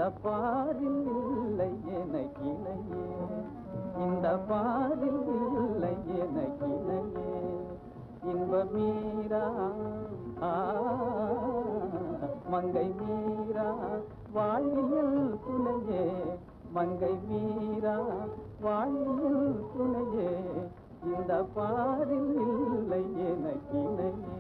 பாரில் இல்லை எனக்கு இணையே இந்த பாரில் இல்லை எனக்கு இணையே இன்ப மீரா ஆ, மங்கை மீரா வாழ்வியல் துணையே மங்கை மீரா வாழ்வியல் துணையே இந்த பாரில் இல்லை எனக்கு இணையே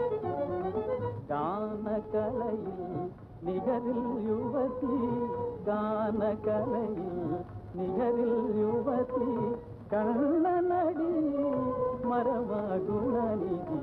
கான கலையில் நிகரில் யுவதி கான கலையில் நிகரில் யுவதி கண்ணனடி மரபாகுணநிதி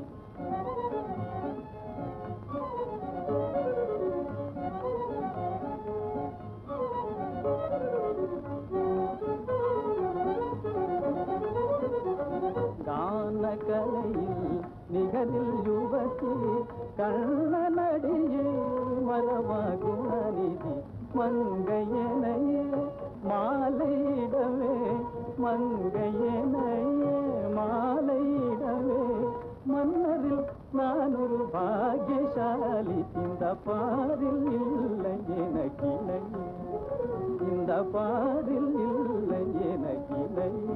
கான கலையில் நிகரில் யுவதி கண்ணனடியே மரபாகுணநிதி மங்கையனையே மாலையிடவே மங்கையனையே மாலையிடவே மன்னரில் நான் ஒரு பாக்கியசாலி இந்த பாரில் இல்லை எனக்கு இணையே இந்த பாரில் இல்லை எனக்கு இணையே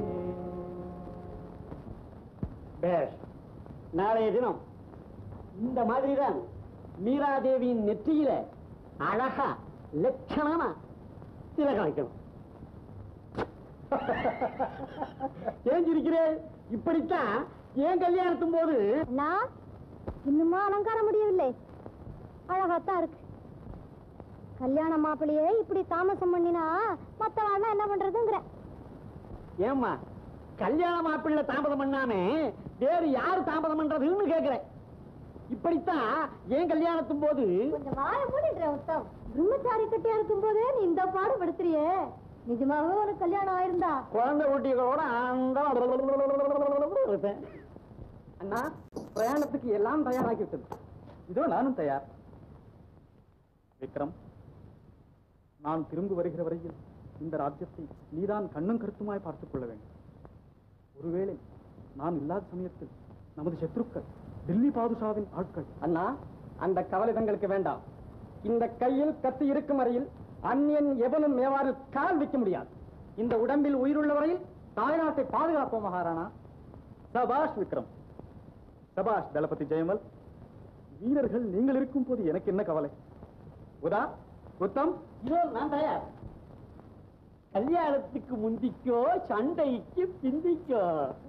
பேஷ் நாளைய தினம் இந்த மாதிரி தான் மீராதேவியின் நெற்றியில அழகா லட்சணமா திலகம் வைக்கணும் ஏன் சிரிக்கிறேன் இப்படித்தான் ஏன் கல்யாணத்தும் போது நான் இன்னுமா அலங்காரம் முடியவில்லை அழகாத்தான் இருக்கு கல்யாண மாப்பிள்ளையே இப்படி தாமசம் பண்ணினா மத்தவாள்லாம் என்ன பண்றதுங்கிற ஏம்மா கல்யாண மாப்பிள்ளை தாமதம் பண்ணாம வேறு யாரு தாமதம் பண்றதுன்னு கேக்குறேன் இப்படித்தான் ஏன் கல்யாணத்தும் போது கொஞ்சம் வாய மூடிடுற உத்தம் பிரம்மச்சாரி கட்டியா இருக்கும் போதே நீ இந்த பாடு படுத்துறியே நிஜமாவே உனக்கு கல்யாணம் ஆயிருந்தா குழந்தை குட்டிகளோட ஆனந்தம் இருப்பேன் அண்ணா பிரயாணத்துக்கு எல்லாம் தயாராகி விட்டது இதோ நானும் தயார் விக்ரம் நான் திரும்பி வருகிற வரையில் இந்த ராஜ்யத்தை நீதான் கண்ணும் கருத்துமாய் பார்த்துக் கொள்ள வேண்டும் ஒருவேளை நான் இல்லாத சமயத்தில் நமது சத்ருக்கள் டில்லி பாதுஷாவின் ஆட்கள் அண்ணா அந்த கவலை தங்களுக்கு வேண்டாம் இந்த கையில் கத்தி இருக்கும் வரையில் அந்நியன் எவனும் மேவாறு கால் வைக்க முடியாது இந்த உடம்பில் உயிருள்ள வரையில் தாய்நாட்டை பாதுகாப்போம் மகாராணா சபாஷ் விக்ரம் சபாஷ் தளபதி ஜெயமல் வீரர்கள் நீங்கள் இருக்கும் போது எனக்கு என்ன கவலை உதா உத்தம் இதோ நான் தயார் கல்யாணத்துக்கு முந்திக்கோ சண்டைக்கு பிந்திக்கோ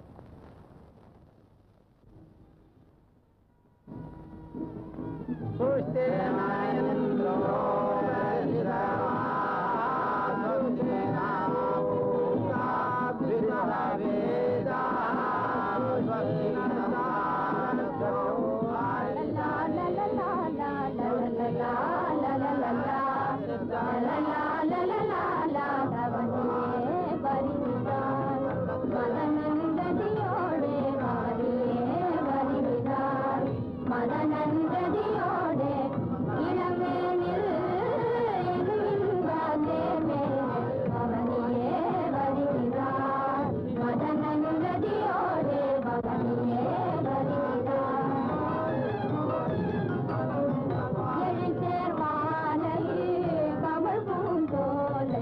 மதனந்ததியோடு இளமேனில் அவனியே வருகிறார் மதனந்ததியோடு பவனியே வருகிறார் எழுத்தேர் மாலையில் கமல் பூந்தோலை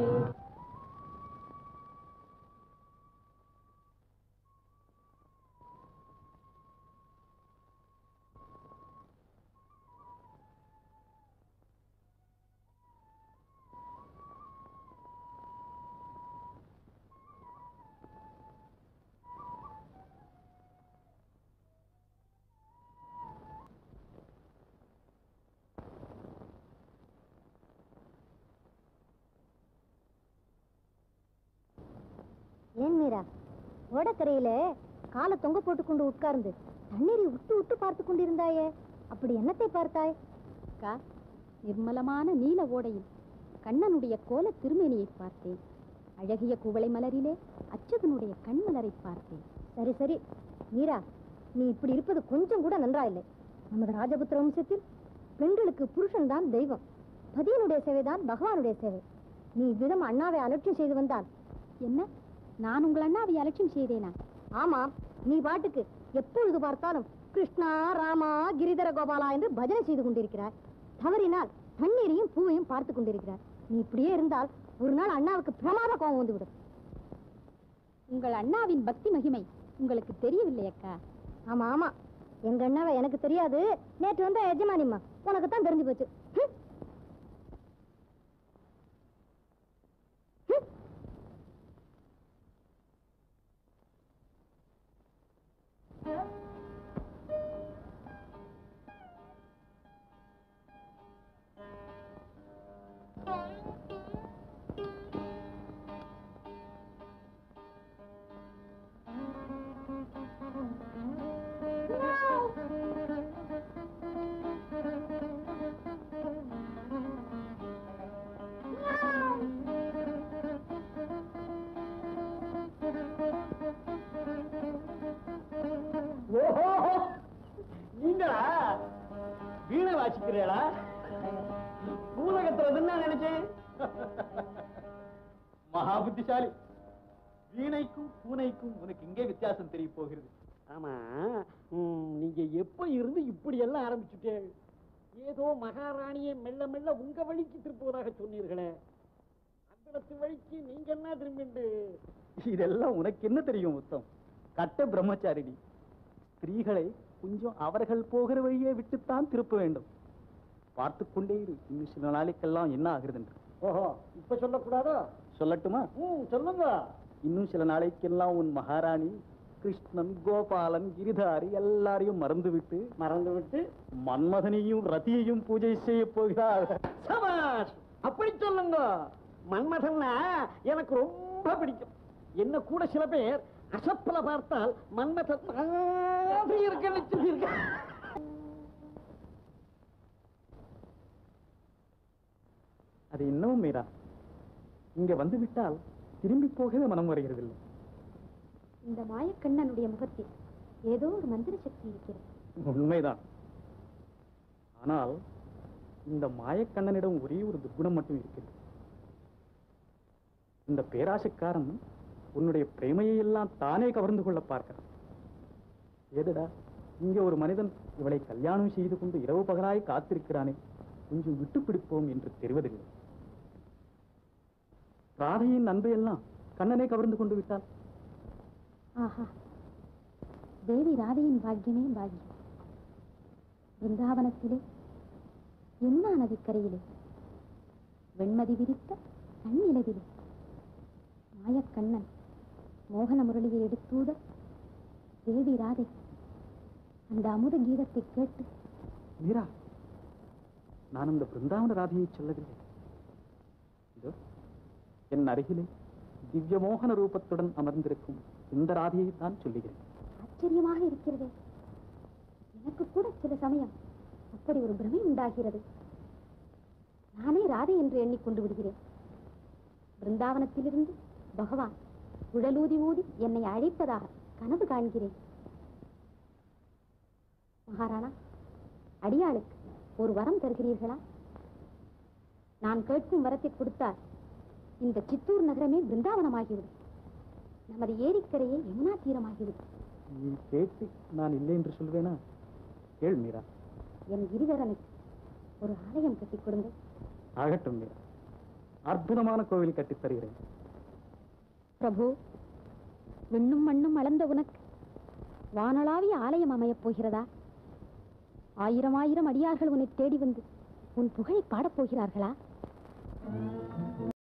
ஏன் மீரா ஓடக்கரையில காலை தொங்க போட்டுக்கொண்டு உட்கார்ந்து தண்ணீரை விட்டு விட்டு பார்த்து கொண்டிருந்தாயே அப்படி என்னத்தை பார்த்தாய் அக்கா நிர்மலமான நீல ஓடையில் கண்ணனுடைய கோல திருமேனியை பார்த்தேன் அழகிய குவளை மலரிலே அச்சுதனுடைய கண்மலரை பார்த்தேன் சரி சரி மீரா நீ இப்படி இருப்பது கொஞ்சம் கூட நன்றா இல்லை நமது ராஜபுத்திர வம்சத்தில் பெண்களுக்கு புருஷன் தான் தெய்வம் பதியனுடைய சேவைதான் பகவானுடைய சேவை நீ இவ்விதம் அண்ணாவை அலட்சியம் செய்து வந்தால் என்ன நான் உங்கள் அண்ணாவை அலட்சியம் செய்தேனா ஆமாம் நீ பாட்டுக்கு எப்பொழுது பார்த்தாலும் கிருஷ்ணா ராமா கிரிதர கோபாலா என்று பஜனை செய்து கொண்டிருக்கிறாய் தவறினால் தண்ணீரையும் பூவையும் பார்த்து கொண்டிருக்கிறார் நீ இப்படியே இருந்தால் ஒரு நாள் அண்ணாவுக்கு பிரமாத கோபம் வந்து விடும் உங்கள் அண்ணாவின் பக்தி மகிமை உங்களுக்கு தெரியவில்லை அக்கா ஆமா ஆமா எங்க அண்ணாவை எனக்கு தெரியாது நேற்று வந்த எஜமானிம்மா உனக்கு தான் தெரிஞ்சு போச்சு ஹம். ஹம். ஓஹோ நீங்களா வீணை வாசிக்கிறீங்களா பூலகத்துறதுன்னு நான் நினைச்சேன் மகா புத்திசாலி வீணைக்கும் பூனைக்கும் உனக்கு இங்கே வித்தியாசம் தெரிய போகிறது ஆமா ம், நீங்க எப்ப இருந்து இப்படி எல்லாம் ஆரம்பிச்சுட்டேன் ஏதோ மகாராணியை மெல்ல மெல்ல உங்க வழிக்கு திருப்புவதாக சொன்னீர்களே அந்தளத்து வழிக்கு நீங்க என்ன திரும்பிண்டு இதெல்லாம் உனக்கு என்ன தெரியும் உத்தம் கட்ட பிரம்மச்சாரிணி ஸ்திரீகளை கொஞ்சம் அவர்கள் போகிற வழியே விட்டுத்தான் திருப்ப வேண்டும் பார்த்து கொண்டே இரு இன்னும் சில நாளைக்கெல்லாம் என்ன ஆகுறது என்று ஓஹோ இப்ப சொல்லக்கூடாதோ சொல்லட்டுமா ம் சொல்லுங்க இன்னும் சில நாளைக்கெல்லாம் உன் மகாராணி கிருஷ்ணன் கோபாலன் கிரிதாரி எல்லாரையும் மறந்துவிட்டு மறந்து விட்டு மன்மதனையும் ரதியையும் பூஜை செய்ய போகிறார் சபாஷ் அப்படி சொல்லுங்க மன்மதன்னா எனக்கு ரொம்ப பிடிக்கும் என்ன கூட சில பேர் அசப்பல பார்த்தால் மன்மதன் மாதிரி இருக்குன்னு சொல்லியிருக்க அது இன்னமும் மீரா இங்க வந்து விட்டால் திரும்பி போகவே மனம் வருகிறதில்லை இந்த மாயக்கண்ணனுடைய முகத்தில் ஏதோ ஒரு மந்திர சக்தி இருக்கிறது உண்மைதான் ஆனால் இந்த மாயக்கண்ணனிடம் ஒரே ஒரு துர்குணம் மட்டும் இருக்கிறது இந்த பேராசைக்காரன் உன்னுடைய பிரேமையை எல்லாம் தானே கவர்ந்து கொள்ள பார்க்கிறான் ஏதடா இங்கே ஒரு மனிதன் இவளை கல்யாணம் செய்து கொண்டு இரவு பகலாய் காத்திருக்கிறானே கொஞ்சம் விட்டு பிடிப்போம் என்று தெரிவதில்லை ராதையின் அன்பையெல்லாம் கண்ணனை கவர்ந்து கொண்டு விட்டாள் ஆஹா தேவி ராதையின் பாக்கியமே பாக்கியம் பிருந்தாவனத்திலே யமுனா நதிக்கரையிலே வெண்மதி விரித்த கண்ணிலவிலே மாயக்கண்ணன் மோகன முரளியை எடுத்தூத தேவி ராதை அந்த அமுத கீதத்தை கேட்டு மீரா நான் அந்த பிருந்தாவன ராதையை சொல்லவில்லை இதோ என் அருகிலே திவ்ய மோகன ரூபத்துடன் அமர்ந்திருக்கும் இந்த ராதையை தான் சொல்லுகிறேன் ஆச்சரியமாக இருக்கிறதே எனக்கு கூட சில சமயம் அப்படி ஒரு பிரமை உண்டாகிறது நானே ராதை என்று எண்ணிக்கொண்டு விடுகிறேன் பிருந்தாவனத்திலிருந்து பகவான் உடலூதி ஊதி என்னை அழைப்பதாக கனவு காண்கிறேன் மகாராணா அடியாளுக்கு ஒரு வரம் தருகிறீர்களா நான் கேட்கும் வரத்தை கொடுத்தால் இந்த சித்தூர் நகரமே பிருந்தாவனமாகிவிடும் நமது ஏரிக்கரையே யமுனா தீரமாகிவிடும் நீ கேட்டு நான் இல்லை என்று சொல்வேனா கேள் மீரா என் கிரிதரனுக்கு ஒரு ஆலயம் கட்டிக் கொடுங்கள் ஆகட்டும் மீரா அற்புதமான கோவில் கட்டித் தருகிறேன் பிரபு விண்ணும் மண்ணும் அளந்த உனக்கு வானளாவிய ஆலயம் அமையப் போகிறதா ஆயிரம் ஆயிரம் அடியார்கள் உன்னை தேடி வந்து உன் புகழை பாடப் போகிறார்களா